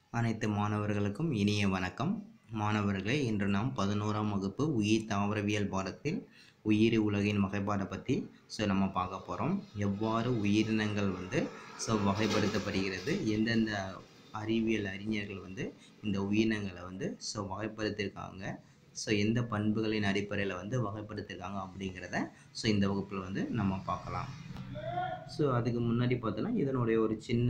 அனைத்து மாணவர்களுக்கும் இனிய வணக்கம் மாணவர்களே இன்று நாம் பதினோராம் வகுப்பு உயிர் தாவரவியல் பாடத்தில் உயிரி உலகின் வகைப்பாடை பற்றி ஸோ நம்ம பார்க்க போகிறோம் எவ்வாறு உயிரினங்கள் வந்து ஸோ வகைப்படுத்தப்படுகிறது எந்தெந்த அறிவியல் அறிஞர்கள் வந்து இந்த உயிரினங்களை வந்து ஸோ வகைப்படுத்தியிருக்காங்க ஸோ எந்த பண்புகளின் அடிப்படையில் வந்து வகைப்படுத்தியிருக்காங்க அப்படிங்கிறத ஸோ இந்த வகுப்பில் வந்து நம்ம பார்க்கலாம் ஸோ அதுக்கு முன்னாடி பார்த்தோன்னா இதனுடைய ஒரு சின்ன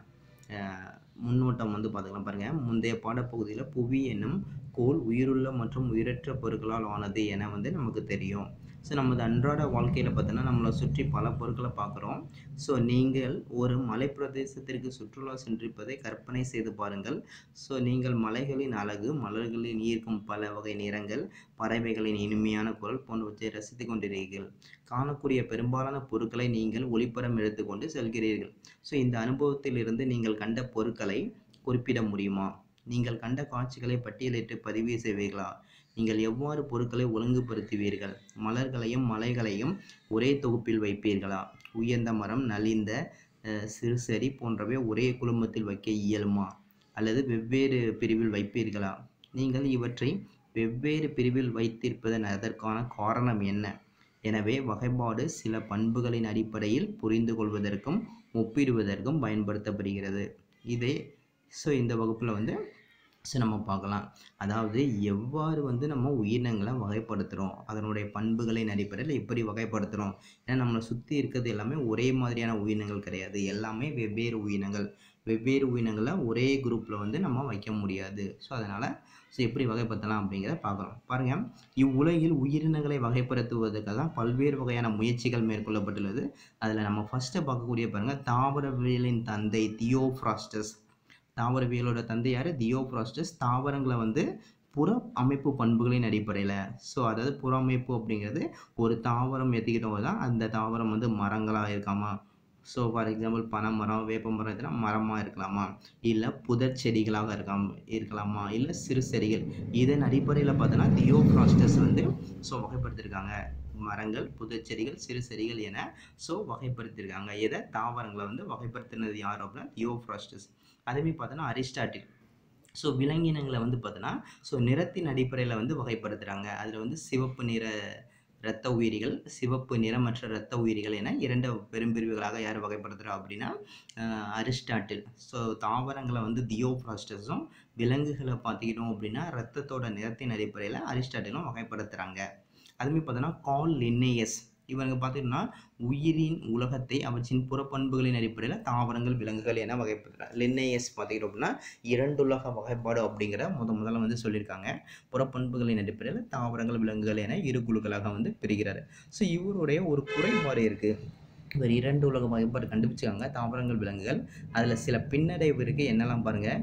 அஹ், முன்னோட்டம் வந்து பார்த்துக்கலாம் பாருங்கள் முந்தைய பாடப்பகுதியில் புவி என்னும் கோள் உயிருள்ள மற்றும் உயிரற்ற பொருட்களால் ஆனது என வந்து நமக்கு தெரியும் ஸோ நமது அன்றாட வாழ்க்கையில் பார்த்தோன்னா நம்மளை சுற்றி பல பொருட்களை பார்க்குறோம் ஸோ நீங்கள் ஒரு மலைப்பிரதேசத்திற்கு சுற்றுலா சென்றிருப்பதை கற்பனை செய்து பாருங்கள் ஸோ நீங்கள் மலைகளின் அழகு மலர்களின் ஈர்க்கும் பல வகை நிறங்கள் பறவைகளின் இனிமையான குரல் போன்றவற்றை ரசித்து கொண்டிருக்கிறீர்கள் காணக்கூடிய பெரும்பாலான பொருட்களை நீங்கள் ஒளிப்படம் எடுத்துக்கொண்டு செல்கிறீர்கள் ஸோ இந்த அனுபவத்திலிருந்து நீங்கள் கண்ட பொருட்களை குறிப்பிட முடியுமா நீங்கள் கண்ட காட்சிகளை பட்டியலிட்டு பதிவு செய்வீர்களா நீங்கள் எவ்வாறு பொருட்களை ஒழுங்குபடுத்துவீர்கள் மலர்களையும் மலைகளையும் ஒரே தொகுப்பில் வைப்பீர்களா உயர்ந்த மரம் நலிந்த அஹ், சிறு செடி போன்றவை ஒரே குழுமத்தில் வைக்க இயலுமா அல்லது வெவ்வேறு பிரிவில் வைப்பீர்களா நீங்கள் இவற்றை வெவ்வேறு பிரிவில் வைத்திருப்பதன் அதற்கான காரணம் என்ன எனவே வகைப்பாடு சில பண்புகளின் அடிப்படையில் புரிந்து கொள்வதற்கும் ஒப்பிடுவதற்கும் பயன்படுத்தப்படுகிறது இதே ஸோ இந்த வகுப்பில் வந்து ஸோ நம்ம பார்க்கலாம் அதாவது எவ்வாறு வந்து நம்ம உயிரினங்களை வகைப்படுத்துகிறோம் அதனுடைய பண்புகளின் அடிப்படையில் எப்படி வகைப்படுத்துகிறோம் ஏன்னா நம்மளை சுற்றி இருக்கிறது எல்லாமே ஒரே மாதிரியான உயிரினங்கள் கிடையாது எல்லாமே வெவ்வேறு உயிரினங்கள் வெவ்வேறு உயிரினங்களை ஒரே குரூப்பில் வந்து நம்ம வைக்க முடியாது ஸோ அதனால் ஸோ எப்படி வகைப்படுத்தலாம் அப்படிங்கிறத பார்க்கலாம் பாருங்கள் இவ்வுலகில் உயிரினங்களை வகைப்படுத்துவதற்காக தான் பல்வேறு வகையான முயற்சிகள் மேற்கொள்ளப்பட்டுள்ளது அதில் நம்ம ஃபஸ்ட்டு பார்க்கக்கூடிய பாருங்கள் தாவரவியலின் தந்தை தியோஃப்ராஸ்டஸ் தாவரவியலோட தந்தை யார் தியோஃப்ராஸ்டஸ் தாவரங்களை வந்து புற அமைப்பு பண்புகளின் அடிப்படையில் ஸோ அதாவது புற அமைப்பு அப்படிங்கிறது ஒரு தாவரம் எடுத்துக்கிட்டோம் தான் அந்த தாவரம் வந்து மரங்களாக இருக்காமா ஸோ ஃபார் எக்ஸாம்பிள் பனை மரம் வேப்ப மரம் இதெல்லாம் மரமாக இருக்கலாமா இல்லை புதர் செடிகளாக இருக்காம இருக்கலாமா இல்லை சிறு செடிகள் இதன் அடிப்படையில் பார்த்தோன்னா தியோஃப்ராஸ்டஸ் வந்து ஸோ வகைப்படுத்தியிருக்காங்க மரங்கள் புதர் செடிகள் சிறு செடிகள் என ஸோ வகைப்படுத்தியிருக்காங்க எதை தாவரங்களை வந்து வகைப்படுத்தினது யார் அப்படின்னா தியோஃப்ராஸ்டஸ் அதேமாதிரி பார்த்தோன்னா அரிஸ்டாட்டில் ஸோ விலங்கினங்களை வந்து பார்த்தோன்னா ஸோ நிறத்தின் அடிப்படையில் வந்து வகைப்படுத்துகிறாங்க அதில் வந்து சிவப்பு நிற இரத்த உயிரிகள் சிவப்பு நிறமற்ற இரத்த உயிரிகள் என இரண்டு பெரும்பிரிவுகளாக யார் வகைப்படுத்துகிறா அப்படின்னா அஹ், அரிஸ்டாட்டில் ஸோ தாவரங்களை வந்து தியோஃப்ராஸ்டஸும் விலங்குகளை பார்த்துக்கிட்டோம் அப்படின்னா ரத்தத்தோட நிறத்தின் அடிப்படையில் அரிஸ்டாட்டிலும் வகைப்படுத்துகிறாங்க அதுமாதிரி பார்த்தோன்னா கால் லின்னேயஸ் இவங்க பார்த்தீங்கன்னா உயிரின் உலகத்தை அவற்றின் புறப்பண்புகளின் அடிப்படையில் தாவரங்கள் விலங்குகள் என வகைப்படுத்துகிறாங்க லின்னேயஸ் பார்த்துக்கிட்டோம் அப்படின்னா இரண்டுலக வகைப்பாடு அப்படிங்கிற முத முதல்ல வந்து சொல்லியிருக்காங்க புறப்பண்புகளின் அடிப்படையில் தாவரங்கள் விலங்குகள் என இரு குழுக்களாக வந்து பிரிகிறாரு ஸோ இவருடைய ஒரு குறைபாடு இருக்குது இவர் இரண்டு உலக வகைப்பாடு கண்டுபிடிச்சாங்க தாவரங்கள் விலங்குகள் அதில் சில பின்னடைவு இருக்குது என்னெல்லாம் பாருங்கள்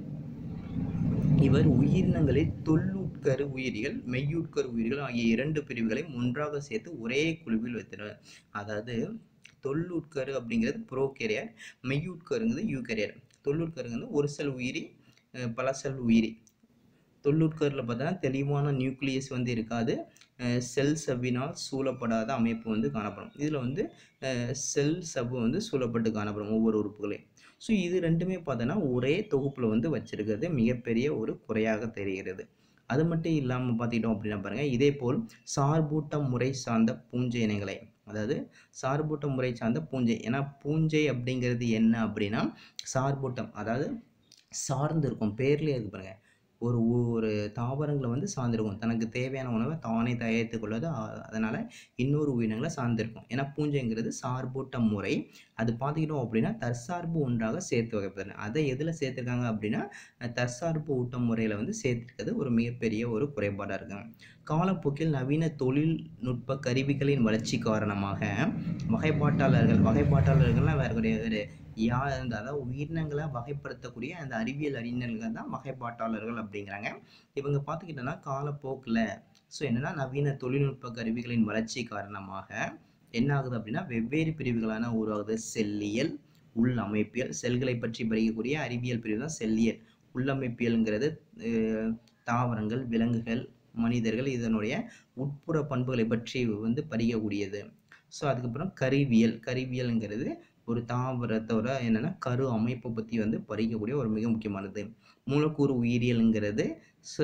இவர் உயிரினங்களில் தொல்லுட்கரு உயிரிகள் மெய்யுட்கரு உயிரிகள் ஆகிய இரண்டு பிரிவுகளையும் ஒன்றாக சேர்த்து ஒரே குழுவில் வைத்திருந்தார் அதாவது தொல்லுட்கரு அப்படிங்கிறது புரோகேரியர் மெய்யுட்கருங்கிறது யூகேரியர் தொல்லுட்கருங்கிறது ஒரு செல் உயிரி அஹ் பல செல் உயிரி தொல்லுட்கரில் பார்த்தா தெளிவான நியூக்ளியஸ் வந்து இருக்காது செல் சவ்வினால் சூழப்படாத அமைப்பு வந்து காணப்படும் இதில் வந்து செல் சவ்வு வந்து சூழப்பட்டு காணப்படும் ஒவ்வொரு உறுப்புகளையும் ஸோ இது ரெண்டுமே பார்த்தோன்னா ஒரே தொகுப்பில் வந்து வச்சிருக்கிறது மிகப்பெரிய ஒரு குறையாக தெரிகிறது அது மட்டும் இல்லாமல் பார்த்துக்கிட்டோம் அப்படின்னா பாருங்கள் இதே போல் சார்பூட்ட முறை சார்ந்த பூஞ்சை இனங்களை அதாவது சார்பூட்ட முறை சார்ந்த பூஞ்சை ஏன்னா பூஞ்சை அப்படிங்கிறது என்ன அப்படின்னா சார்பூட்டம் அதாவது சார்ந்து இருக்கும் பேர்லேயே இருக்கு பாருங்க ஒரு ஒரு தாவரங்களை வந்து சார்ந்திருக்கும் தனக்கு தேவையான உணவை தானே தயாரித்துக் கொள்வது அ- அதனால இன்னொரு உயிரினங்களை சார்ந்திருக்கும் ஏன்னா பூஞ்சைங்கிறது சார்பூட்ட முறை அது பார்த்துக்கிட்டோம் அப்படின்னா தற்சார்பு ஒன்றாக சேர்த்து வகைப்படுது அதை எதில் சேர்த்துருக்காங்க அப்படின்னா அஹ், தற்சார்பு ஊட்டம் முறையில் வந்து சேர்த்துருக்கிறது ஒரு மிகப்பெரிய ஒரு குறைபாடாக இருக்கு காலப்போக்கில் நவீன தொழில்நுட்ப கருவிகளின் வளர்ச்சி காரணமாக வகைப்பாட்டாளர்கள் வகைப்பாட்டாளர்கள்லாம் வேறு கிடையாது யார் அந்த அதாவது உயிரினங்களை வகைப்படுத்தக்கூடிய அந்த அறிவியல் அறிஞர்கள் தான் வகைப்பாட்டாளர்கள் அப்படிங்கிறாங்க இவங்க பார்த்துக்கிட்டோன்னா காலப்போக்கில் ஸோ என்னென்னா நவீன தொழில்நுட்ப கருவிகளின் வளர்ச்சி காரணமாக என்ன ஆகுது அப்படின்னா வெவ்வேறு பிரிவுகளான உருவாகுது செல்லியல் உள்ளமைப்பியல் செல்களை பற்றி படிக்கக்கூடிய அறிவியல் பிரிவு தான் செல்லியல் உள்ளமைப்பியல்ங்கிறது அஹ், தாவரங்கள் விலங்குகள் மனிதர்கள் இதனுடைய உட்புற பண்புகளை பற்றி வந்து படிக்கக்கூடியது ஸோ அதுக்கப்புறம் கருவியல் கருவியல்ங்கிறது ஒரு தாவரத்தோட என்னென்னா கரு அமைப்பை பற்றி வந்து படிக்கக்கூடிய ஒரு மிக முக்கியமானது மூலக்கூறு உயிரியலுங்கிறது ஸோ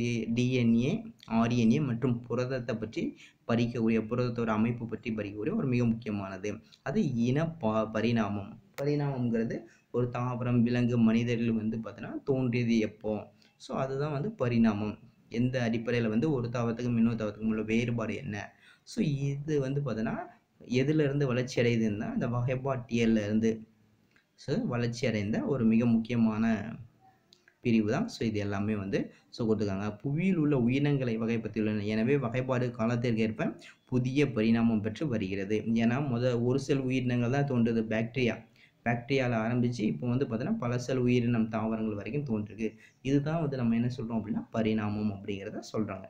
டிஎன்ஏ ஆர்என்ஏ மற்றும் புரதத்தை பற்றி படிக்கக்கூடிய புரதத்தோட அமைப்பு பற்றி படிக்கக்கூடிய ஒரு மிக முக்கியமானது அது இன பா பரிணாமம் பரிணாமங்கிறது ஒரு தாவரம் விலங்கு மனிதர்கள் வந்து பார்த்தீங்கன்னா தோன்றியது எப்போ ஸோ அதுதான் வந்து பரிணாமம் எந்த அடிப்படையில் வந்து ஒரு தாவரத்துக்கும் இன்னொரு தாவரத்துக்கும் உள்ள வேறுபாடு என்ன ஸோ இது வந்து பார்த்தீங்கன்னா எதுலேருந்து வளர்ச்சி அடையுதுன்னா இந்த வகைப்பாட்டியல்ல இருந்து ஸோ வளர்ச்சி அடைந்த ஒரு மிக முக்கியமான பிரிவு தான் ஸோ இது எல்லாமே வந்து ஸோ கொடுத்துருக்காங்க புவியில் உள்ள உயிரினங்களை வகைப்படுத்தியுள்ளன எனவே வகைப்பாடு காலத்திற்கு ஏற்ப புதிய பரிணாமம் பெற்று வருகிறது ஏன்னா முத ஒரு செல் உயிரினங்கள் தான் தோன்றுது பாக்டீரியா பாக்டீரியாவில் ஆரம்பித்து இப்போ வந்து பார்த்தீங்கன்னா பல செல் உயிரினம் தாவரங்கள் வரைக்கும் தோன்றிருக்கு இதுதான் வந்து நம்ம என்ன சொல்கிறோம் அப்படின்னா பரிணாமம் அப்படிங்கிறத சொல்கிறாங்க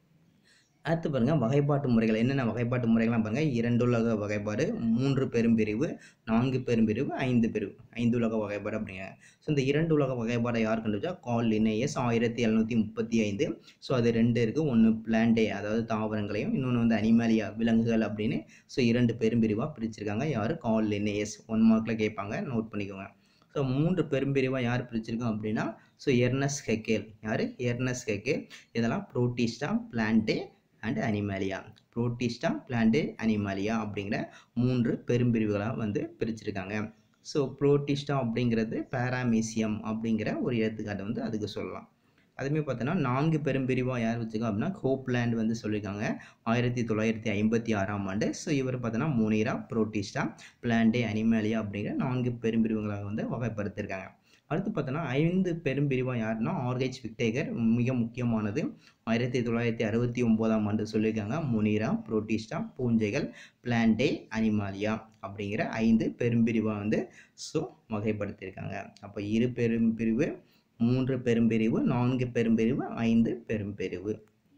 அடுத்து பாருங்கள் வகைப்பாட்டு முறைகள் என்னென்ன வகைப்பாட்டு முறைகள்லாம் பாருங்கள் இரண்டுலக வகைப்பாடு மூன்று பெரும்பிரிவு நான்கு பெரும்பிரிவு ஐந்து பிரிவு ஐந்து உலக வகைப்பாடு அப்படிங்க ஸோ இந்த இரண்டு உலக வகைப்பாடை யார் கண்டுபிடிச்சா கால் லினேயஸ் ஆயிரத்தி எழுநூற்றி முப்பத்தி ஐந்து ஸோ அது ரெண்டு இருக்குது ஒன்று பிளான்டே அதாவது தாவரங்களையும் இன்னொன்று வந்து அனிமலியா விலங்குகள் அப்படின்னு ஸோ இரண்டு பெரும்பிரிவாக பிரிச்சிருக்காங்க யார் கால் லினேயஸ் ஒன் மார்க்கில் கேட்பாங்க நோட் பண்ணிக்கோங்க ஸோ மூன்று பெரும்பிரிவாக யார் பிரிச்சிருக்கோம் அப்படின்னா ஸோ எர்னஸ் ஹெக்கேல் யார் எர்னஸ் ஹெக்கேல் இதெல்லாம் Protista Plantae and Animalia Protista Plantae Animalia அப்படிங்கிற மூன்று பெரும்பிரிவுகளாக வந்து பிரிச்சிருக்காங்க ஸோ புரோட்டிஸ்டா அப்படிங்கிறது பேராமீசியம் அப்படிங்கிற ஒரு எடுத்துக்காட்டை வந்து அதுக்கு சொல்லலாம் அதுமாரி பார்த்தோன்னா நான்கு பெரும்பிரிவாக யார் வச்சுருக்கோம் அப்படின்னா ஹோப்லேண்ட் வந்து சொல்லியிருக்காங்க ஆயிரத்தி தொள்ளாயிரத்தி ஐம்பத்தி ஆறாம் ஆண்டு ஸோ இவர் பார்த்தோன்னா மோனிரா புரோட்டிஸ்டா பிளான்டே அனிமாலியா அப்படிங்கிற நான்கு பெரும்பிரிவுகளாக வந்து வகைப்படுத்தியிருக்காங்க அடுத்து பார்த்தோன்னா ஐந்து பெரும்பிரிவாக யாருன்னா ஆர்கேஜ் விக்டேகர் மிக முக்கியமானது ஆயிரத்தி தொள்ளாயிரத்தி அறுபத்தி ஒம்போதாம் ஆண்டு சொல்லியிருக்காங்க முனிரா புரோட்டிஸ்டா பூஞ்சைகள் பிளான்டே அனிமாலியா அப்படிங்கிற ஐந்து பெரும்பிரிவாக வந்து ஸோ வகைப்படுத்தியிருக்காங்க அப்போ இரு பெரும்பிரிவு மூன்று பெரும்பிரிவு நான்கு பெரும்பிரிவு ஐந்து பெரும்பிரிவு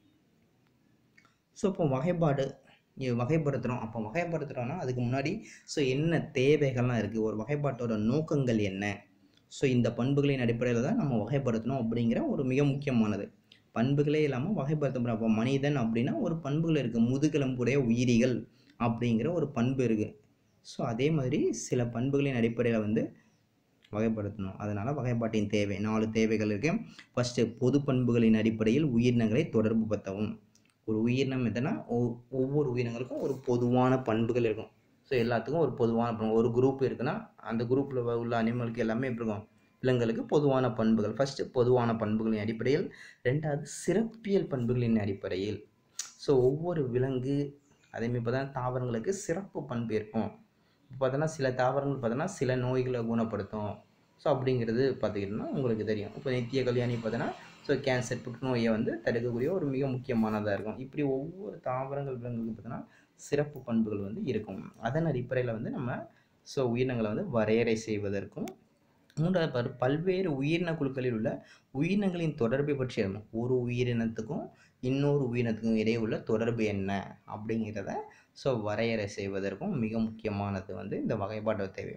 ஸோ இப்போ வகைப்பாடு இ- வகைப்படுத்துகிறோம் அப்போ வகைப்படுத்துகிறோன்னா அதுக்கு முன்னாடி ஸோ என்ன தேவைகள்லாம் இருக்குது ஒரு வகைப்பாட்டோட நோக்கங்கள் என்ன ஸோ இந்த பண்புகளின் அடிப்படையில் தான் நம்ம வகைப்படுத்தணும் அப்படிங்கிற ஒரு மிக முக்கியமானது பண்புகளே இல்லாமல் வகைப்படுத்த அப்போ மனிதன் அப்படின்னா ஒரு பண்புகள் இருக்குது முதுகெலும்புடைய உயிரிகள் அப்படிங்கிற ஒரு பண்பு இருக்குது ஸோ அதே மாதிரி சில பண்புகளின் அடிப்படையில் வந்து வகைப்படுத்தணும் அதனால் வகைப்பாட்டின் தேவை நாலு தேவைகள் இருக்குது ஃபஸ்ட்டு பொது பண்புகளின் அடிப்படையில் உயிரினங்களை தொடர்பு படுத்தவும் ஒரு உயிரினம் எதுனா ஒவ்- ஒவ்வொரு உயிரினங்களுக்கும் ஒரு பொதுவான பண்புகள் இருக்கும் ஸோ எல்லாத்துக்கும் ஒரு பொதுவான பண்பு ஒரு குரூப் இருக்குன்னா அந்த குரூப்பில் உள்ள அனிமலுக்கு எல்லாமே எப்படி இருக்கும் விலங்குகளுக்கு பொதுவான பண்புகள் ஃபஸ்ட்டு பொதுவான பண்புகளின் அடிப்படையில் ரெண்டாவது சிறப்பியல் பண்புகளின் அடிப்படையில் ஸோ ஒவ்வொரு விலங்கு அதேமாதிரி பார்த்தா தாவரங்களுக்கு சிறப்பு பண்பு இருக்கும் இப்போ பார்த்தோன்னா சில தாவரங்கள் பார்த்தோன்னா சில நோய்களை குணப்படுத்தும் ஸோ அப்படிங்கிறது பார்த்துக்கிட்டோம்னா உங்களுக்கு தெரியும் இப்போ நித்திய கல்யாணி பார்த்தோன்னா ஸோ கேன்சர் புற்றுநோயை வந்து தடுக்கக்கூடிய ஒரு மிக முக்கியமானதாக இருக்கும் இப்படி ஒவ்வொரு தாவரங்கள் விலங்குகளுக்கு பார்த்தோன்னா சிறப்பு பண்புகள் வந்து இருக்கும் அதன் அடிப்படையில் வந்து நம்ம ஸோ உயிரினங்களை வந்து வரையறை செய்வதற்கும் மூன்றாவது பாரு பல்வேறு உயிரின குழுக்களில் உள்ள உயிரினங்களின் தொடர்பை பற்றி அறியணும். ஒரு உயிரினத்துக்கும் இன்னொரு உயிரினத்துக்கும் இடையே உள்ள தொடர்பு என்ன அப்படிங்கிறத ஸோ வரையறை செய்வதற்கும் மிக முக்கியமானது வந்து இந்த வகைப்பாடு தேவை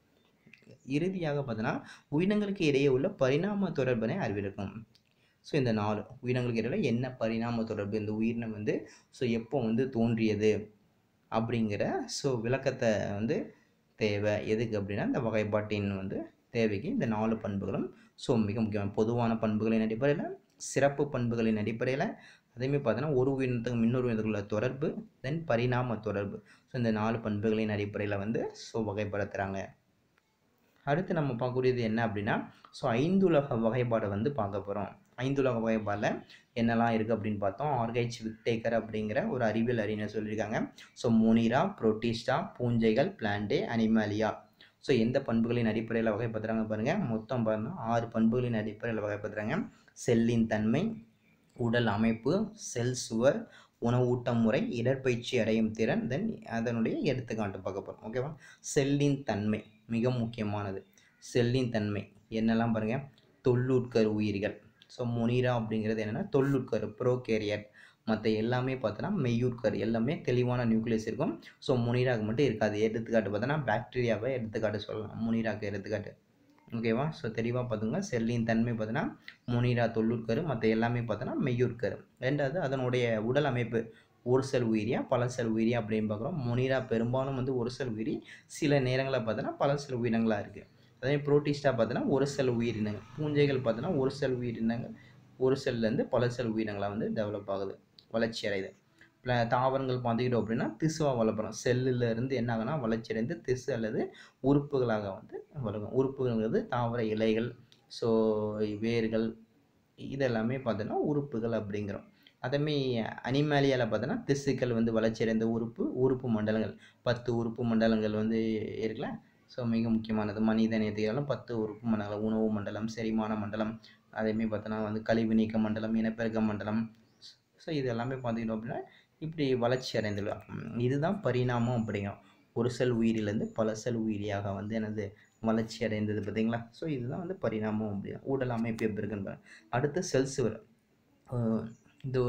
இறுதியாக பார்த்தோன்னா உயிரினங்களுக்கு இடையே உள்ள பரிணாம தொடர்பினை அறிவிருக்கும் ஸோ இந்த நாலு உயிரினங்களுக்கு இடையில என்ன பரிணாம தொடர்பு இந்த உயிரினம் வந்து ஸோ எப்போ வந்து தோன்றியது அப்படிங்கிற ஸோ விளக்கத்தை வந்து தேவை எதுக்கு அப்படின்னா இந்த வகைப்பாட்டின் வந்து தேவைக்கு இந்த நாலு பண்புகளும் ஸோ மிக முக்கியம் பொதுவான பண்புகளின் அடிப்படையில் சிறப்பு பண்புகளின் அடிப்படையில் அதேமாதிரி பார்த்தோன்னா ஒரு உயிரினத்துக்கும் இன்னொரு உயிரினத்துக்கும் உள்ள தொடர்பு தென் பரிணாம தொடர்பு ஸோ இந்த நாலு பண்புகளின் அடிப்படையில் வந்து ஸோ வகைப்படுத்துகிறாங்க அடுத்து நம்ம பார்க்கக்கூடியது என்ன அப்படின்னா ஸோ ஐந்துலக வகைப்பாடை வந்து பார்க்க போகிறோம் ஐந்துலக வகைப்பாடில் என்னெல்லாம் இருக்குது அப்படின்னு பார்த்தோம் ஆர்கைச் விக்டேக்கர் அப்படிங்கிற ஒரு அறிவியல் அறிஞர் சொல்லியிருக்காங்க ஸோ மோனிரா புரோட்டிஸ்டா பூஞ்சைகள் பிளான்டே அனிமாலியா ஸோ எந்த பண்புகளின் அடிப்படையில் வகைப்படுத்துகிறாங்க பாருங்கள் மொத்தம் பாருங்க ஆறு பண்புகளின் அடிப்படையில் வகைப்படுத்துகிறாங்க செல்லின் தன்மை உடல் அமைப்பு செல் சுவர் உணவூட்டம் முறை இடற்பயிற்சி அடையும் திறன் தென் அதனுடைய எடுத்துக்காட்டு பார்க்க போகிறோம் ஓகேவா செல்லின் தன்மை மிக முக்கியமானது செல்லின் தன்மை என்னெல்லாம் பாருங்கள் தொல்லுட்கரு உயிரிகள் ஸோ மொனிரா அப்படிங்கிறது என்னென்னா தொல்லுட்கரு ப்ரோகேரியட் மற்ற எல்லாமே பார்த்தோன்னா மெய்யூர்கர் எல்லாமே தெளிவான நியூக்ளியஸ் இருக்கும் ஸோ முனிராக்கு மட்டும் இருக்காது எடுத்துக்காட்டு பார்த்தோன்னா பாக்டீரியாவை எடுத்துக்காட்டு சொல்லலாம் முனிராக்கு எடுத்துக்காட்டு ஓகேவா ஸோ தெளிவாக பார்த்துங்க செல்லின் தன்மை பார்த்தோன்னா முனிரா தொல்லுட்கரு மற்ற எல்லாமே பார்த்தோன்னா மெய்யூர்கரு ரெண்டாவது அதனுடைய உடல் அமைப்பு ஒரு செல் உயிரியா பல செல் உயிரியா அப்படின்னு பார்க்குறோம் மொனிரா பெரும்பாலும் வந்து ஒரு செல் உயிரி சில நேரங்களில் பார்த்தோன்னா பல செல் உயிரினங்களாக இருக்குது அதே புரோட்டிஸ்டா பார்த்தோன்னா ஒரு செல் உயிரினங்கள் பூஞ்சைகள் பார்த்தோன்னா ஒரு செல் உயிரினங்கள் ஒரு செல்லேருந்து பல செல் உயிரினங்களாக வந்து டெவலப் ஆகுது வளர்ச்சி அடையுது ப்ள தாவரங்கள் பார்த்துக்கிட்டோம் அப்படின்னா திசுவாக வளர்ப்புறோம் செல்லில் இருந்து என்ன ஆகுனா வளர்ச்சி அடைந்து திசு அல்லது உறுப்புகளாக வந்து வளரும் உறுப்புகள்ங்கிறது தாவர இலைகள் ஸோ வேர்கள் இதெல்லாமே பார்த்தோன்னா உறுப்புகள் அப்படிங்கிறோம் அதேமாரி அனிமேலியாவில் பார்த்தோன்னா திசுக்கள் வந்து வளர்ச்சியடைந்த உறுப்பு உறுப்பு மண்டலங்கள் பத்து உறுப்பு மண்டலங்கள் வந்து இருக்குல்ல ஸோ மிக முக்கியமானது மனித நேர்த்திகளும் பத்து உறுப்பு மண்டலம் உணவு மண்டலம் செரிமான மண்டலம் அதேமாரி பார்த்தோன்னா வந்து கழிவு நீக்க மண்டலம் இனப்பெருக்க மண்டலம் ஸோ இது எல்லாமே பார்த்துக்கிட்டோம் அப்படின்னா இப்படி வளர்ச்சி அடைந்துள்ளோம் இதுதான் பரிணாமம் அப்படிங்கிறோம் ஒரு செல் உயிரிலேருந்து பல செல் உயிரியாக வந்து எனது வளர்ச்சி அடைந்தது பார்த்தீங்களா ஸோ இதுதான் வந்து பரிணாமம் அப்படின்னா உடல் அமைப்பு எப்படி இருக்குன்னு பாருங்க. அடுத்து செல் சுவர் அஹ் இந்த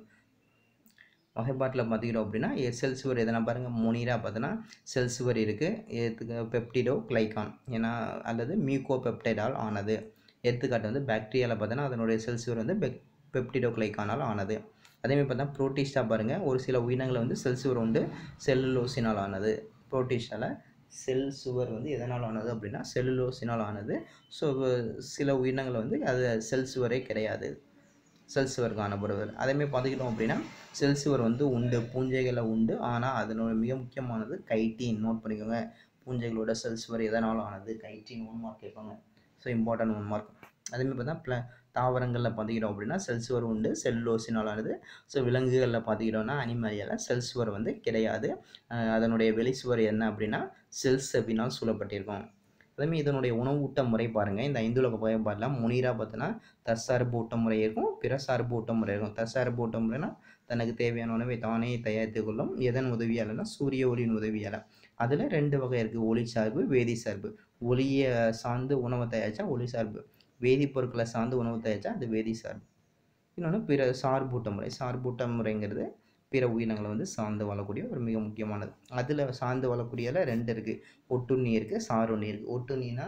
வகைப்பாட்டில் பார்த்துக்கிட்டோம் அப்படின்னா எ- செல் சுவர் எதனா பாருங்கள் மொனிரா பார்த்தோன்னா செல் சுவர் இருக்குது எடுத்துக்க பெப்டிடோ கிளைகான் ஏன்னா அல்லது மியூகோ பெப்டைடால் ஆனது எடுத்துக்காட்டு வந்து பாக்டீரியாவில் பார்த்தோன்னா அதனுடைய செல் சுவர் வந்து பெக் பெப்டிடோ கிளைகானால் ஆனது அதேமாதிரி பார்த்தா புரோட்டிஸ்டா பாருங்கள் ஒரு சில உயிரினங்கள் வந்து செல் சுவர் உண்டு செல்லுலோசினால் ஆனது புரோட்டிஸ்டாவில் செல் சுவர் வந்து எதனால் ஆனது அப்படின்னா செல்லுலோசினால் ஆனது ஸோ சில உயிரினங்கள் வந்து அது செல் சுவரே கிடையாது செல் சுவர் காணப்படுவது அதேமாதிரி பார்த்துக்கிட்டோம் அப்படின்னா செல் சுவர் வந்து உண்டு பூஞ்சைகளில் உண்டு ஆனால் அதனோட மிக முக்கியமானது கைட்டின் நோட் பண்ணிக்கோங்க பூஞ்சைகளோட செல் சுவர் எதனால் ஆனது கைட்டின் ஒன் மார்க் கேட்பாங்க ஸோ இம்பார்ட்டன்ட் ஒன் மார்க் அதேமாதிரி பார்த்தா ப்ள தாவரங்களில் பார்த்துக்கிட்டோம் அப்படின்னா செல் சுவர் உண்டு செல்லோசினால் ஆனது ஸோ விலங்குகளில் பார்த்துக்கிட்டோம்னா அனிமலியால் செல் சுவர் வந்து கிடையாது அஹ் அதனுடைய வெளிச்சுவர் என்ன அப்படின்னா செல் செவினால் சூழப்பட்டிருக்கும் அதேமாதிரி இதனுடைய உணவு ஊட்ட முறை பாருங்கள் இந்த ஐந்துலக பயன்பாடில் முனீரா பார்த்தோன்னா தற்சார்பு ஊட்ட முறை இருக்கும் பிற சார்பு ஊட்ட முறை இருக்கும் தற்சார்பு ஊட்ட முறைனா தனக்கு தேவையான உணவை தானே தயாரித்து கொள்ளும் எதன் உதவியாலனா சூரிய ஒளியின் உதவியால் அதில் ரெண்டு வகை இருக்குது ஒளி சார்பு வேதி சார்பு ஒளியை சார்ந்து உணவை தயாரித்தா ஒளி சார்பு வேதிப்பொருட்களை சார்ந்து உணவு தயாரித்தா அது வேதி சார்பு இன்னொன்று பிற சார்பூட்ட முறை சார்பூட்ட முறைங்கிறது பிற உயிரினங்களை வந்து சார்ந்து வாழக்கூடிய ஒரு மிக முக்கியமானது அதில் சார்ந்து வாழக்கூடியதில் ரெண்டு இருக்குது ஒட்டுண்ணி இருக்குது சாருண்ணி இருக்குது ஒட்டுண்ணினா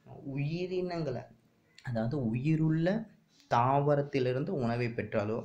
உயிரினங்களை அதாவது உயிருள்ள தாவரத்திலிருந்து உணவை பெற்றாலோ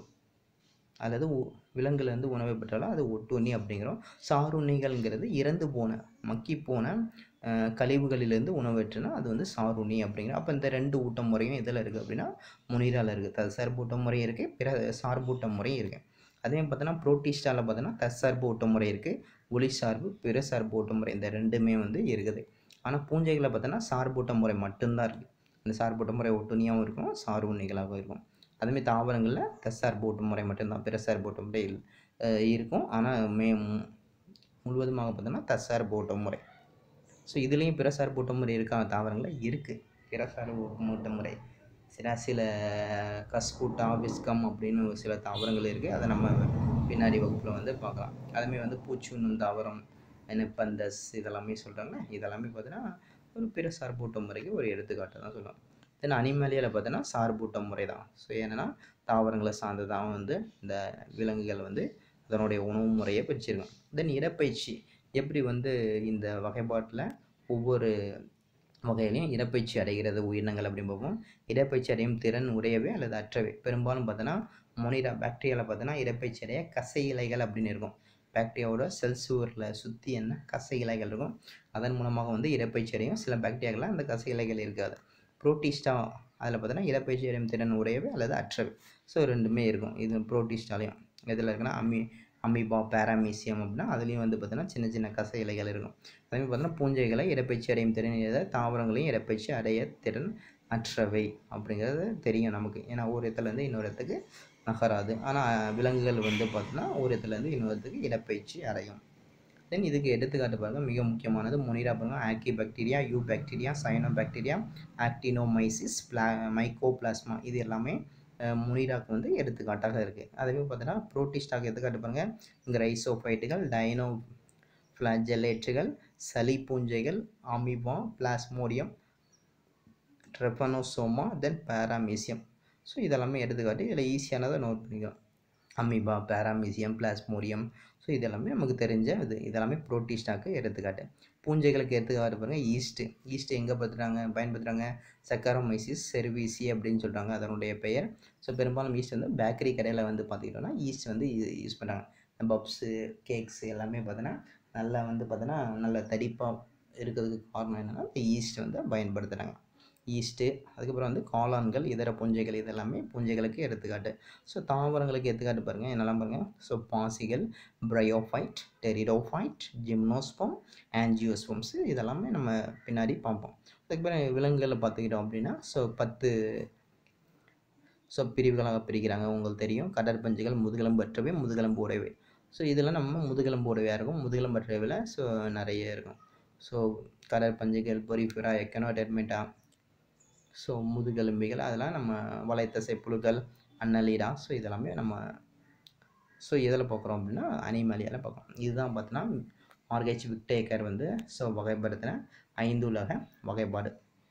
அல்லது உ- விலங்குலேருந்து உணவை பெற்றாலோ அது ஒட்டுண்ணி அப்படிங்கிறோம் சாருண்ணிகள்ங்கிறது இறந்து போன மக்கி போன அஹ், கழிவுகளிலிருந்து உணவு பெற்றுனா அது வந்து சாருண்ணி அப்படிங்கிற அப்போ இந்த ரெண்டு ஊட்ட முறையும் எதில் இருக்குது அப்படின்னா முனிரால இருக்குது தற்சார்பு ஊட்ட முறை இருக்குது பிற சார்பூட்ட முறையும் இருக்குது அதே பார்த்தோன்னா புரோட்டிஸ்டாவில் பார்த்தோன்னா தற்சார்பு ஊட்ட முறை இருக்குது ஒளி சார்பு பிற சார்பு ஊட்ட முறை இந்த ரெண்டுமே வந்து இருக்குது ஆனால் பூஞ்சைகளை பார்த்தோன்னா சார்பூட்ட முறை மட்டும்தான் இருக்குது இந்த சார்பூட்ட முறை ஒட்டுண்ணியாகவும் இருக்கும் சார்புண்ணிகளாகவும் இருக்கும் அதுமாதிரி தாவரங்களில் தற்சார்பு ஊட்ட முறை மட்டும்தான் பிற சார்பு ஊட்ட முறை இல்ல- அஹ் இருக்கும் ஆனால் மே மு- முழுவதுமாக பார்த்தோன்னா தற்சார்பு ஊட்ட முறை ஸோ இதுலேயும் பிற சார்பு ஊட்ட முறை இருக்கா தாவரங்களில் இருக்குது பிற சார்பு ஊட்ட முறை சில சில கஸ்கூட்டா விஸ்கம் அப்படின்னு ஒரு சில தாவரங்கள் இருக்குது அதை நம்ம பின்னாடி வகுப்பில் வந்து பார்க்கலாம் அதுமாதிரி வந்து பூச்சுண்ணும் தாவரம் நெப்பந்தஸ் இதெல்லாமே சொல்கிறாங்க இதெல்லாமே பார்த்தீங்கன்னா ஒரு பிற சார்பூட்ட முறைக்கு ஒரு எடுத்துக்காட்டு தான் சொல்லலாம் தென் அனிமலியில் பார்த்தோன்னா சார்பூட்ட முறை தான் ஸோ என்னென்னா தாவரங்களை சார்ந்து தான் வந்து இந்த விலங்குகள் வந்து அதனுடைய உணவு முறையை பிரிச்சிருக்கும் தென் இடப்பயிற்சி எப்படி வந்து இந்த வகைப்பாட்டில் ஒவ்வொரு வகையிலையும் இடப்பயிற்சி அடைகிறது உயிரினங்கள் அப்படின்னு பார்ப்போம் இடப்பயிற்சி அடையும் திறன் உடையவே அல்லது அற்றவை பெரும்பாலும் பார்த்தோன்னா மொனிரா பாக்டீரியாவில் பார்த்தோன்னா இடப்பயிற்சி அடைய கசை இலைகள் அப்படின்னு இருக்கும் பாக்டீரியாவோட செல் சுவரில் சுற்றி என்ன கசை இலைகள் இருக்கும் அதன் மூலமாக வந்து இடப்பயிற்சி அடையும் சில பாக்டீரியாக்கெல்லாம் அந்த கசை இலைகள் இருக்காது புரோட்டிஸ்டா அதில் பார்த்தோன்னா இடப்பயிற்சி அடையும் திறன் உடையவே அல்லது அற்றவை ஸோ ரெண்டுமே இருக்கும் இது புரோட்டிஸ்டாலையும் எதில் இருக்குன்னா அமி அமீபா பேராமீசியம் அப்படின்னா அதுலேயும் வந்து பார்த்தோன்னா சின்ன சின்ன கசை இலைகள் இருக்கும் அதேமாதிரி பார்த்தோன்னா பூஞ்சைகளை இடப்பயிற்சி அடையும் திறன் இல்லாத தாவரங்களையும் இடப்பயிற்சி அடைய திறன் அற்றவை அப்படிங்கிறது தெரியும் நமக்கு ஏன்னா ஒரு இடத்துலேருந்து இன்னொரு இடத்துக்கு நகராது ஆனால் விலங்குகள் வந்து பார்த்தோன்னா ஒரு இடத்துலேருந்து இன்னொரு இடத்துக்கு இடப்பயிற்சி அடையும் தென் இதுக்கு எடுத்துக்காட்டு பாருங்கள் மிக முக்கியமானது முனிரா பாருங்கள் archaebacteria eubacteria cyanobacteria actinomycetes பிளா மைக்கோபிளாஸ்மா இது எல்லாமே அஹ், முனிராக்கு வந்து எடுத்துக்காட்டாக இருக்குது அதுவே பார்த்தீங்கன்னா புரோட்டிஸ்டாக்கு எடுத்துக்காட்டு பாருங்கள் இங்கே ரைசோஃபைட்டுகள் டைனோ ஃப்ளாஜெலேட்டுகள் சளி பூஞ்சைகள் amoeba plasmodium trypanosoma then paramecium so இதெல்லாமே எடுத்துக்காட்டு இதில் ஈஸியானதை நோட் பண்ணிக்கலாம் அமீபா பேராமீசியம் பிளாஸ்மோடியம் ஸோ இதெல்லாமே நமக்கு தெரிஞ்ச இது இதெல்லாமே புரோட்டிஸ்டாக்கு எடுத்துக்காட்டு பூஞ்சைகளுக்கு எடுத்துக்காட்டு பாருங்கள் ஈஸ்ட்டு ஈஸ்ட் எங்கே படுத்துறாங்க பயன்படுத்துகிறாங்க சக்கரோமைசிஸ் செர்விசி அப்படின்னு சொல்கிறாங்க அதனுடைய பெயர் ஸோ பெரும்பாலும் ஈஸ்ட் வந்து பேக்கரி கடையில் வந்து பார்த்துக்கிட்டோம்னா ஈஸ்ட் வந்து யூஸ் பண்ணுறாங்க பப்ஸு கேக்ஸு எல்லாமே பார்த்தோன்னா நல்லா வந்து பார்த்தோன்னா நல்ல தடிப்பாக இருக்கிறதுக்கு காரணம் என்னென்னா இந்த ஈஸ்ட் வந்து பயன்படுத்துகிறாங்க ஈஸ்ட்டு அதுக்கப்புறம் வந்து காளான்கள் இதர பூஞ்சைகள் இதெல்லாமே பூஞ்சைகளுக்கு எடுத்துக்காட்டு ஸோ தாவரங்களுக்கு எடுத்துக்காட்டு பாருங்கள் என்னெல்லாம் பாருங்கள் ஸோ பாசிகள் பிரையோஃபைட் டெரிடோஃபைட் ஜிம்னோஸ்பம் ஆன்ஜியோஸ்பம்ஸ் இதெல்லாமே நம்ம பின்னாடி பார்ப்போம் அதுக்கப்புறம் விலங்குகளை பார்த்துக்கிட்டோம் அப்படின்னா ஸோ பத்து ஸோ பிரிவுகளாக பிரிக்கிறாங்க உங்களுக்கு தெரியும் கடற்பஞ்சுகள் முதுகெலும்பு அற்றவை முதுகெலும்பு உடையவை ஸோ இதெல்லாம் நம்ம முதுகெலும்பு உடையவையாக இருக்கும் முதுகெலும்பு அற்றவையில் ஸோ நிறைய இருக்கும் ஸோ கடற்பஞ்சுகள் பொரிஃபிரா எக்கனோடெர்மிட்டா ஸோ முதுகெலும்பிகள் அதெல்லாம் நம்ம வலைத்தசை புழுக்கள் அன்னலீடா ஸோ இதெல்லாமே நம்ம ஸோ எதில் பார்க்குறோம் அப்படின்னா அனிமலியால் பார்க்குறோம் இதுதான் பார்த்தோன்னா ஆர்கேச் விக்டேக்கர் வந்து ஸோ வகைப்படுத்தின ஐந்து உலக வகைப்பாடு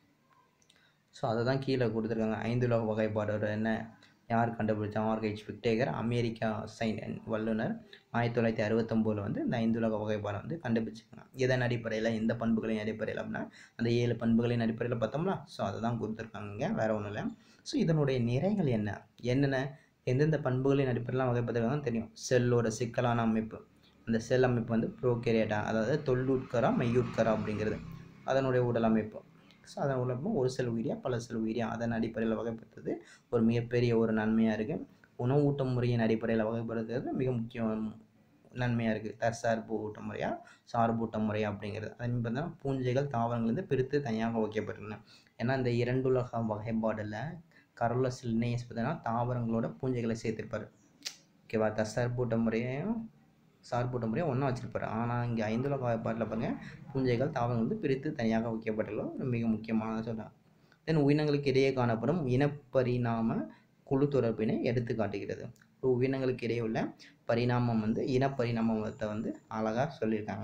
ஸோ அதை தான் கீழே கொடுத்துருக்காங்க ஐந்து உலக வகைப்பாடோட என்ன யார் கண்டுபிடிச்சா ஆர்கேச் விக்டேகர் அமெரிக்கா சைன் வல்லுனர் ஆயிரத்தி தொள்ளாயிரத்தி அறுபத்தொம்போதில் வந்து இந்த ஐந்து உலக வகைப்பாடை வந்து கண்டுபிடிச்சிருக்காங்க இதன் அடிப்படையில் எந்த பண்புகளின் அடிப்படையில் அப்படின்னா அந்த ஏழு பண்புகளின் அடிப்படையில் பார்த்தோம்னா ஸோ அதை தான் கொடுத்துருக்காங்க வேறு ஒன்றும் இல்லை ஸோ இதனுடைய நிறைகள் என்ன என்னென்ன எந்தெந்த பண்புகளின் அடிப்படையில் வகைப்படுத்துறாங்கன்னு தெரியும் செல்லோட சிக்கலான அமைப்பு அந்த செல் அமைப்பு வந்து ப்ரோகேரியட்டா அதாவது தொல்லுட்கரா மெய்யுட்கரா அப்படிங்கிறது அதனுடைய உடல் அமைப்பு ஸோ அதன் உலகமே ஒரு செல் உயிரியா பல செல் உயிரியா அதன் அடிப்படையில் வகைப்படுத்துறது ஒரு மிகப்பெரிய ஒரு நன்மையாக இருக்குது உணவூட்டும் முறையின் அடிப்படையில் வகைப்படுத்துறது மிக முக்கியம் நன்மையாக இருக்குது தற்சார்பு ஊட்ட முறையா சார்பூட்ட முறையா அப்படிங்கிறது அதே மாதிரி பார்த்தீங்கன்னா பூஞ்சைகள் தாவரங்கள்லேருந்து பிரித்து தனியாக வைக்கப்பட்டுள்ளன ஏன்னா இந்த இரண்டுலக வகைப்பாடில் கரோலஸ் லினேயஸ் பார்த்தீங்கன்னா தாவரங்களோட பூஞ்சைகளை சேர்த்திருப்பார் ஓகேவா தற்சார்பூட்ட முறையையும் சார்பூட்ட முறையும் ஒன்றா வச்சிருப்பாரு ஆனால் இங்கே ஐந்துலக வகைப்பாட்டில் பாருங்கள் பூஞ்சைகள் தாவரங்கள் வந்து பிரித்து தனியாக வைக்கப்பட்டுள்ள ஒரு மிக முக்கியமானதாக சொல்கிறாங்க தென் உயிரினங்களுக்கு இடையே காணப்படும் இனப்பரிணாம குழு தொடர்பினை எடுத்து காட்டுகிறது ஒரு உயிரினங்களுக்கு இடையே உள்ள பரிணாமம் வந்து இனப்பரிணாமத்தை வந்து அழகாக சொல்லியிருக்காங்க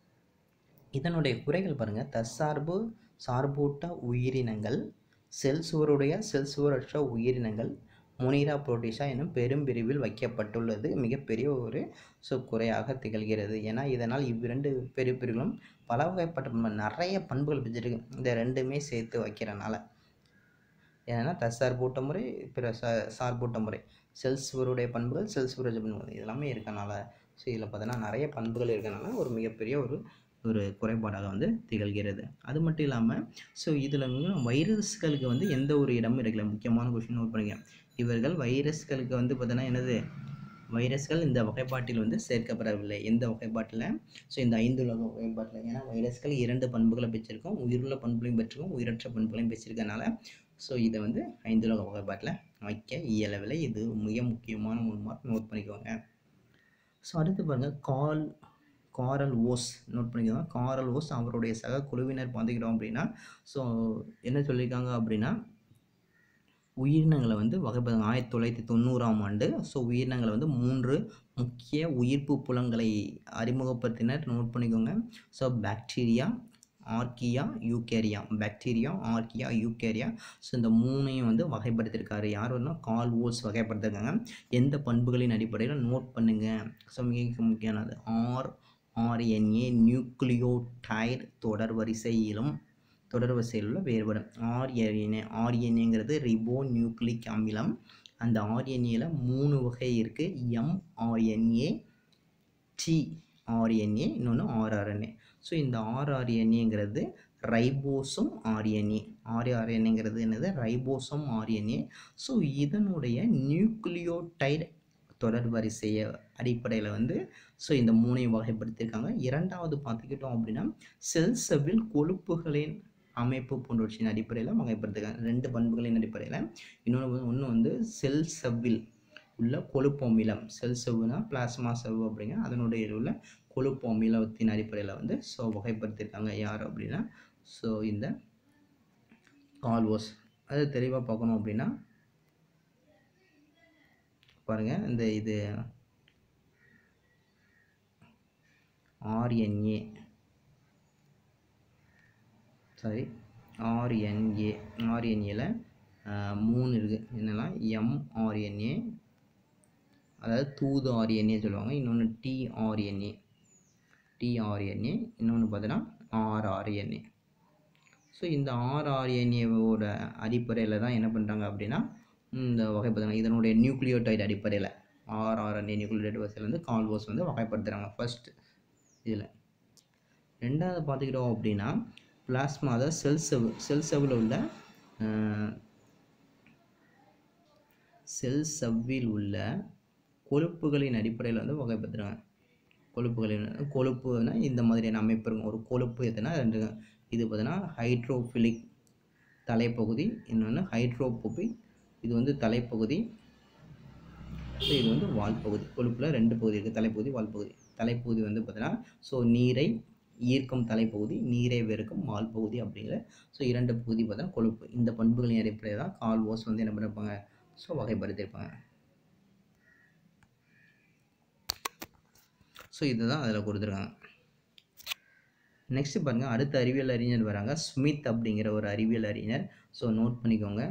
இதனுடைய குறைகள் பாருங்கள் தற்சார்பு சார்பூட்ட உயிரினங்கள் செல் சுவருடைய செல் சுவரற்ற உயிரினங்கள் முனிரா புரோட்டிஷா எனும் பெரும் பிரிவில் வைக்கப்பட்டுள்ளது மிகப்பெரிய ஒரு ஸோ குறையாக திகழ்கிறது ஏன்னா இதனால் இவ்விரண்டு பெரிய பிரிவுகளும் பல வகைப்பட்ட பண்பு நிறைய பண்புகள் பெற்றிருக்கு இந்த ரெண்டுமே சேர்த்து வைக்கிறனால ஏன்னா தற்சார்பூட்ட முறை பிற ச சார்பூட்ட முறை செல் சுவருடைய பண்புகள் செல் சுவரற்ற பண்புகள் இதெல்லாமே இருக்கனால ஸோ இதில் பார்த்தோன்னா நிறைய பண்புகள் இருக்கனால ஒரு மிகப்பெரிய ஒரு ஒரு குறைபாடாக வந்து திகழ்கிறது அது மட்டும் இல்லாமல் ஸோ இதில் வைரஸ்களுக்கு வந்து எந்த ஒரு இடமும் இருக்கல முக்கியமான கொஷின் நோட் பண்ணிக்க இவர்கள் வைரஸ்களுக்கு வந்து பார்த்தோன்னா என்னது வைரஸ்கள் இந்த வகைப்பாட்டில் வந்து சேர்க்கப்படவில்லை எந்த வகைப்பாட்டில் ஸோ இந்த ஐந்து உலக வகைப்பாட்டில் ஏன்னா வைரஸ்கள் இரண்டு பண்புகளை பெற்றிருக்கோம் உயிருள்ள பண்புகளையும் பெற்றிருக்கோம் உயிரற்ற பண்புகளையும் பெற்றிருக்கனால ஸோ இதை வந்து ஐந்து உலக வகைப்பாட்டில் வைக்க இயலவில்லை இது மிக முக்கியமான ஒரு மார்க் நோட் பண்ணிக்கோங்க ஸோ அடுத்து பாருங்கள் கால் காரல் ஓஸ் நோட் பண்ணிக்கோங்க காரல் ஓஸ் அவருடைய சக குழுவினர் பார்த்துக்கிட்டோம் அப்படின்னா ஸோ என்ன சொல்லியிருக்காங்க அப்படின்னா உயிரினங்களை வந்து வகைப்படுத்த ஆயிரத்தி தொள்ளாயிரத்தி தொண்ணூறாம் ஆண்டு ஸோ உயிரினங்களை வந்து மூன்று முக்கிய உயிர்ப்பு புலங்களை அறிமுகப்படுத்தினர் நோட் பண்ணிக்கோங்க so bacteria archaea eukarya bacteria archaea eukarya so இந்த மூணையும் வந்து வகைப்படுத்தியிருக்காரு யார் வரனா கால் ஓல்ஸ் வகைப்படுத்திருக்காங்க எந்த பண்புகளின் அடிப்படையில் நோட் பண்ணுங்க ஸோ மிக முக்கியமானது ஆர் ஆர்என்ஏ நியூக்ளியோடைடு தொடர் வரிசையிலும் தொடர் வரிசையில் உள்ள வேறுபடும் ஆர்என்ஏ ஆர்என்ஏங்கிறது ரிபோ நியூக்ளிக் அமிலம் அந்த ஆர்என்ஏல மூணு வகை இருக்குது எம்ஆர்என்ஏ டி ஆர்என்ஏ இன்னொன்று ஆர்ஆர்என்ஏ ஸோ இந்த ஆர்ஆர்என்ஏங்கிறது ரைபோசோம் ஆர்என்ஏ ஆர்ஆர்என்ஏங்கிறது என்னது ரைபோசோம் ஆர்என்ஏ ஸோ இதனுடைய நியூக்ளியோடைடு தொடர் வரிசையை அடிப்படையில் வந்து ஸோ இந்த மூணையும் வகைப்படுத்தியிருக்காங்க இரண்டாவது பார்த்துக்கிட்டோம் அப்படின்னா செல் செவ்வில் கொழுப்புகளின் அமைப்பு போன்றவற்றின் அடிப்படையில் வகைப்படுத்திருக்காங்க ரெண்டு பண்புகளின் அடிப்படையில் இன்னொன்று ஒன்று வந்து செல் செவ்வில் உள்ள கொழுப்பு அமிலம் செல் செவ்வுனா பிளாஸ்மா செவ்வு அப்படிங்க அதனுடைய உள்ள கொழுப்பு அமிலத்தின் அடிப்படையில் வந்து ஸோ வகைப்படுத்தியிருக்காங்க யார் அப்படின்னா ஸோ இந்த கால்வோஸ் அது தெளிவாக பார்க்கணும் அப்படின்னா பாருங்கள் இந்த இது ஆர்என்ஏ சாரி ஆர்என்ஏ ஆர்என்ஏல மூணு இருக்குது என்னெல்லாம் எம்ஆர்என்ஏ அதாவது தூது ஆர்என்ஏ சொல்லுவாங்க இன்னொன்று டிஆர்என்ஏ டிஆர்என்ஏ இன்னொன்று பார்த்தீங்கன்னா ஆர்ஆர்என்ஏ ஸோ இந்த ஆர்ஆர்என்ஏவோட அடிப்படையில் தான் என்ன பண்ணுறாங்க அப்படின்னா இந்த வகை பார்த்தீங்கன்னா இதனுடைய நியூக்ளியோடைடு அடிப்படையில் ஆர்ஆர்என்ஏ நியூக்ளியோடைடு வரிசையில் வந்து கால்வோஸ் வந்து வகைப்படுத்துகிறாங்க ஃபர்ஸ்ட் இதில் ரெண்டாவது பார்த்துக்கிட்டோம் அப்படின்னா பிளாஸ்மா அதாவது செல் செவ் செல் செவ்வில் உள்ள செல் செவ்வில் உள்ள கொழுப்புகளின் அடிப்படையில் வந்து வகைப்படுத்துகிறாங்க கொழுப்புகளின் கொழுப்புனா இந்த மாதிரியான அமைப்பு இருக்கும் ஒரு கொழுப்பு எதுனா ரெண்டு இது பார்த்தீங்கன்னா ஹைட்ரோஃபிலிக் தலைப்பகுதி இன்னொன்று ஹைட்ரோபோபிக் இது வந்து தலைப்பகுதி ஸோ இது வந்து வால் பகுதி கொழுப்பில் ரெண்டு பகுதி இருக்குது தலைப்பகுதி வால் பகுதி தலைப்பகுதி வந்து பார்த்தீங்கன்னா ஸோ நீரை ஈர்க்கும் தலைப்பகுதி நீரை வெறுக்கும் வால் பகுதி அப்படிங்கிற ஸோ இரண்டு பகுதி பார்த்தீங்கன்னா கொழுப்பு இந்த பண்புகளின் அடிப்படையில் தான் கால்வோஸ் வந்து என்ன பண்ணிருப்பாங்க ஸோ வகைப்படுத்தியிருப்பாங்க ஸோ இதுதான் அதில் கொடுத்துருக்காங்க நெக்ஸ்ட் பாருங்கள் அடுத்த அறிவியல் அறிஞர் வராங்க ஸ்மித் அப்படிங்கிற ஒரு அறிவியல் அறிஞர் ஸோ நோட் பண்ணிக்கோங்க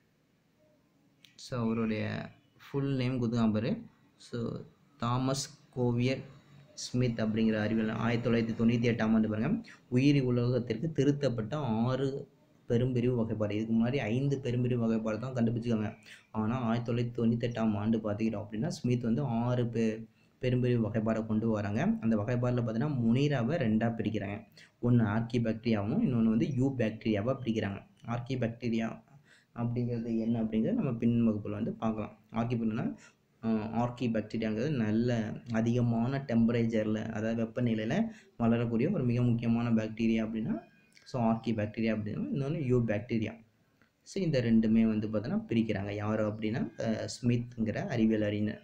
ஸோ அவருடைய ஃபுல் நேம் கொடுத்துக்காம பாரு ஸோ தாமஸ் கோவியர் ஸ்மித் அப்படிங்கிற அறிவியல் ஆயிரத்தி தொள்ளாயிரத்தி தொண்ணூற்றி எட்டாம் ஆண்டு பாருங்க உயிரி உலகத்திற்கு திருத்தப்பட்ட ஆறு பெரும்பிரிவு வகைப்பாடு இதுக்கு முன்னாடி ஐந்து பெரும்பிரிவு வகைப்பாடு தான் கண்டுபிடிச்சிருக்காங்க ஆனால் ஆயிரத்தி தொள்ளாயிரத்தி தொண்ணூற்றி எட்டாம் ஆண்டு பார்த்துக்கிட்டோம் அப்படின்னா ஸ்மித் வந்து ஆறு பெ பெரும்பிரிவு வகைப்பாடை கொண்டு வராங்க அந்த வகைப்பாடில் பார்த்தீங்கன்னா முனிராவை ரெண்டாக பிரிக்கிறாங்க ஒன்று ஆர்கி பாக்டீரியாவும் இன்னொன்று வந்து யூ பாக்டீரியாவாக பிரிக்கிறாங்க ஆர்கி பாக்டீரியா அப்படிங்கிறது என்ன அப்படிங்கிறத நம்ம பின் வகுப்பில் வந்து பார்க்கலாம் ஆர்கி பண்ணா ஆர்கி பாக்டீரியாங்கிறது நல்ல அதிகமான டெம்பரேச்சரில் அதாவது வெப்பநிலையில் வளரக்கூடிய ஒரு மிக முக்கியமான பாக்டீரியா அப்படின்னா ஸோ ஆர்கி பாக்டீரியா அப்படின்னா இன்னொன்று யூ பாக்டீரியா ஸோ இந்த ரெண்டுமே வந்து பார்த்தோன்னா பிரிக்கிறாங்க யார் அப்படின்னா அஹ், ஸ்மித்ங்கிற அறிவியல் அறிஞர்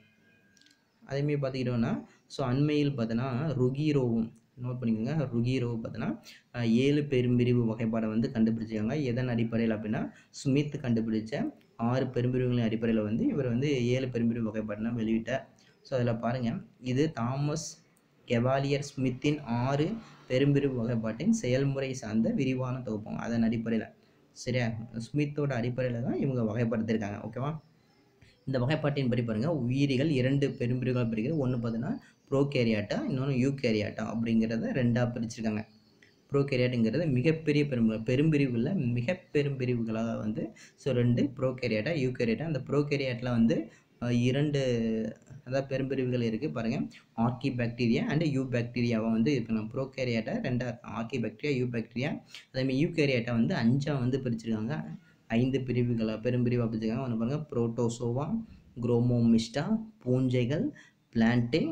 அதேமாரி பார்த்துக்கிட்டோன்னா ஸோ அண்மையில் பார்த்தோன்னா ருகீரோவும் நோட் பண்ணிக்கோங்க ருகீரோ பார்த்தோன்னா அஹ், ஏழு பெரும்பிரிவு வகைப்பாடை வந்து கண்டுபிடிச்சிருக்காங்க எதன் அடிப்படையில் அப்படின்னா ஸ்மித் கண்டுபிடிச்ச ஆறு பெரும்பிரிவுகளின் அடிப்படையில் வந்து இவர் வந்து ஏழு பெரும்பிரிவு வகைப்பாடுனா வெளியிட்டார் ஸோ அதில் பாருங்கள் இது தாமஸ் கெவாலியர் ஸ்மித்தின் ஆறு பெரும்பிரிவு வகைப்பாட்டின் செயல்முறை சார்ந்த விரிவான தொகுப்பாங்க அதன் அடிப்படையில் சரியா ஸ்மித்தோட அடிப்படையில் தான் இவங்க வகைப்படுத்தியிருக்காங்க ஓகேவா இந்த வகைப்பாட்டின் படி பாருங்கள் உயிரிகள் இரண்டு பெரும்பிரிவுகள் பிரிக்கிறது ஒன்று பார்த்தீங்கன்னா ப்ரோகேரியாட்டா இன்னொன்று யூகேரியாட்டா அப்படிங்கிறத ரெண்டாக பிரிச்சிருக்காங்க ப்ரோகேரியாட்டுங்கிறது மிகப்பெரிய பெரும்பிரிவு பெரும்பிரிவுகளில் மிக பெரும்பிரிவுகளாக வந்து ஸோ ரெண்டு ப்ரோகேரியாட்டா யூகேரியாட்டா அந்த ப்ரோகேரியாட்டில் வந்து அஹ், இரண்டு அதாவது பெரும்பிரிவுகள் இருக்குது பாருங்கள் ஆர்கி பாக்டீரியா அண்ட் யூ பாக்டீரியாவை வந்து இருக்கணும் ப்ரோகேரியாட்டை ரெண்டா ஆர்கி பாக்டீரியா யூ பாக்டீரியா அதேமாதிரி யூகேரியாட்டை வந்து அஞ்சாக வந்து பிரிச்சிருக்காங்க ஐந்து பிரிவுகளாக பெரும்பிரிவாக பிரிச்சிருக்காங்க ஒன்று பாருங்கள் புரோட்டோசோவா குரோமோமிஸ்டா பூஞ்சைகள் பிளான்டே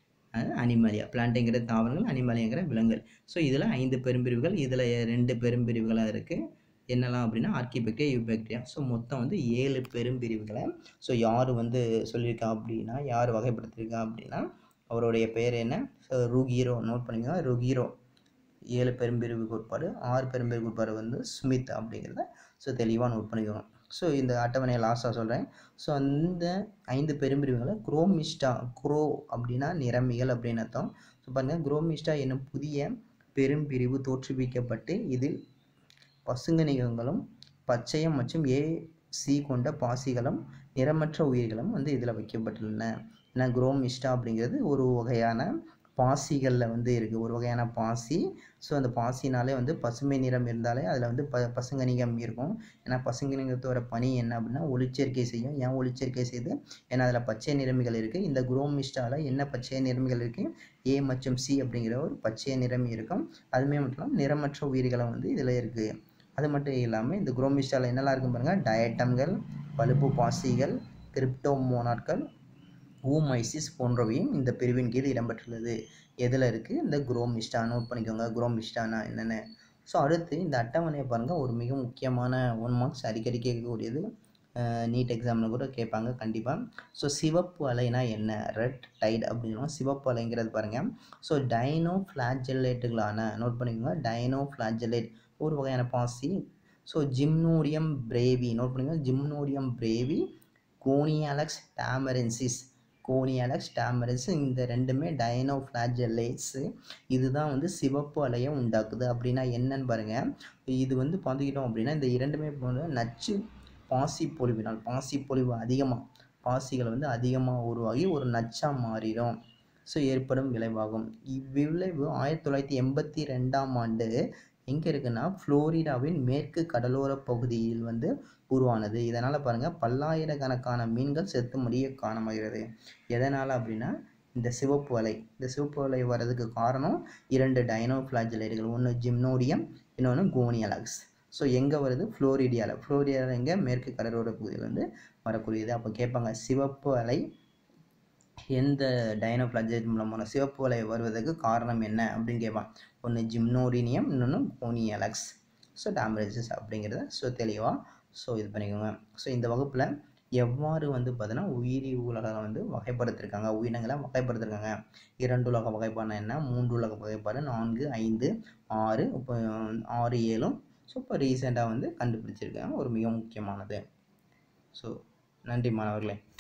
அனிமலியா பிளான்ட்டுங்கிறது தாவரங்கள் அனிமலியாங்கிற விலங்குகள் ஸோ இதில் ஐந்து பெரும்பிரிவுகள் இதில் ரெண்டு பெரும்பிரிவுகளாக இருக்குது என்னெல்லாம் அப்படின்னா ஆர்கிபெக்டியா யூபெக்டியா ஸோ மொத்தம் வந்து ஏழு பெரும்பிரிவுகளை ஸோ யார் வந்து சொல்லியிருக்கா அப்படின்னா யார் வகைப்படுத்தியிருக்கா அப்படின்னா அவருடைய பேர் என்ன ஸோ ருகீரோ நோட் பண்ணிக்கோங்க ருகீரோ ஏழு பெரும்பிரிவு கோட்பாடு ஆறு பெரும்பிரிவு கோட்பாடு வந்து ஸ்மித் அப்படிங்கிறத ஸோ தெளிவாக நோட் பண்ணிக்கணும் ஸோ இந்த அட்டவணையை லாஸ்ட்டாக சொல்கிறேன் ஸோ அந்த ஐந்து பெரும்பிரிவுகளை குரோமிஸ்டா குரோ அப்படின்னா நிறமிகள் அப்படின்னு அர்த்தம் ஸோ பாருங்கள் குரோமிஸ்டா என்னும் புதிய பெரும்பிரிவு தோற்றுவிக்கப்பட்டு இதில் பசுங்கனிகங்களும் பச்சையம் மற்றும் ஏ சி கொண்ட பாசிகளும் நிறமற்ற உயிர்களும் வந்து இதில் வைக்கப்பட்டுள்ளன ஏன்னா குரோமிஸ்டா அப்படிங்கிறது ஒரு வகையான பாசிகளில் வந்து இருக்குது ஒரு வகையான பாசி ஸோ அந்த பாசினாலே வந்து பசுமை நிறம் இருந்தாலே அதில் வந்து ப பசுங்கனிகம் இருக்கும் ஏன்னா பசுங்கனிகத்தோட பணி என்ன அப்படின்னா ஒளிச்சேர்க்கை செய்யும் ஏன் ஒளிச்சேர்க்கை செய்யுது ஏன்னா அதில் பச்சை நிறமிகள் இருக்குது இந்த குரோமிஸ்டாவில் என்ன பச்சை நிறமிகள் இருக்குது ஏ மற்றும் சி அப்படிங்கிற ஒரு பச்சை நிறமி இருக்கும் அதுமே மட்டும் இல்லாமல் நிறமற்ற உயிர்களும் வந்து இதில் இருக்குது அது மட்டும் இல்லாமல் இந்த குரோமிஸ்டாவில் என்னெல்லாம் இருக்கும் பாருங்கள் டயட்டம்கள் பழுப்பு பாசிகள் கிரிப்டோமோனாட்கள் ஊமைசிஸ் போன்றவையும் இந்த பிரிவின் கீழ் இடம்பெற்றுள்ளது எதில் இருக்குது இந்த குரோமிஸ்டா நோட் பண்ணிக்கோங்க குரோமிஸ்டானா என்னென்னு ஸோ அடுத்து இந்த அட்டவணையை பாருங்கள் ஒரு மிக முக்கியமான ஒன் மார்க்ஸ் அடிக்கடி கேட்கக்கூடியது நீட் எக்ஸாமில் கூட கேட்பாங்க கண்டிப்பாக ஸோ சிவப்பு அலைனா என்ன ரெட் டைட் அப்படின்னா சிவப்பு அலைங்கிறது பாருங்கள் ஸோ டைனோ ஃப்ளாஜெல்லேட்டுகளான நோட் பண்ணிக்கோங்க டைனோ ஃப்ளாஜெல்லேட் ஒரு வகையான பாசி ஸோ ஜிம்னோரியம் பிரேவி நோட் பண்ணிக்கோங்க ஜிம்னோரியம் பிரேவி கோனியாலக்ஸ் டாமரென்சிஸ் கோனியாலக்ஸ் டாமரன்ஸ் இந்த ரெண்டுமே டைனோ ஃப்ளாஜெல்லேட்ஸு இதுதான் வந்து சிவப்பு அலையை உண்டாக்குது அப்படின்னா என்னன்னு பாருங்கள் இது வந்து பார்த்துக்கிட்டோம் அப்படின்னா இந்த இரண்டுமே போல நச்சு பாசி பொழிவினால் பாசி பொழிவு அதிகமாக பாசிகள் வந்து அதிகமாக உருவாகி ஒரு நச்சாக மாறிடும் ஸோ ஏற்படும் விளைவாகும் இவ்விளைவு ஆயிரத்தி தொள்ளாயிரத்தி எண்பத்தி ரெண்டாம் ஆண்டு எங்கே இருக்குன்னா ஃப்ளோரிடாவின் மேற்கு கடலோர பகுதியில் வந்து உருவானது இதனால் பாருங்கள் பல்லாயிரக்கணக்கான மீன்கள் செத்து முடிய காணமாகிறது எதனால் அப்படின்னா இந்த சிவப்பு அலை இந்த சிவப்பு அலை வர்றதுக்கு காரணம் இரண்டு டைனோஃப்ளாஜிலைடுகள் ஒன்று ஜிம்னோடியம் இன்னொன்று கோனியலாக்ஸ் ஸோ எங்கே வருது ஃப்ளோரிடியாவில் ஃப்ளோரிடியாவில் எங்கே மேற்கு கடலோர பகுதியில் வந்து வரக்கூடியது அப்போ கேட்பாங்க சிவப்பு அலை எந்த டைனோஃப்ளாஜைட் மூலமான சிவப்பு அலை வருவதற்கு காரணம் என்ன அப்படின்னு கேட்பான் ஒன்று ஜிம்னோரினியம் இன்னொன்று கோனியலாக்ஸ் ஸோ டேம்பரேச்சர்ஸ் அப்படிங்கிறத ஸோ தெளிவாக ஸோ இது பண்ணிக்கோங்க ஸோ இந்த வகுப்பில் எவ்வாறு வந்து பார்த்தீங்கன்னா உயிரி உலகம் வந்து வகைப்படுத்திருக்காங்க உயிரினங்களை வகைப்படுத்திருக்காங்க இரண்டு உலக வகைப்பாடு என்ன மூன்று உலக வகைப்பாடு நான்கு ஐந்து ஆறு இப்போ ஆறு ஏழும் ஸோ இப்போ ரீசெண்டாக வந்து கண்டுபிடிச்சிருக்காங்க ஒரு மிக முக்கியமானது ஸோ நன்றி மாணவர்களே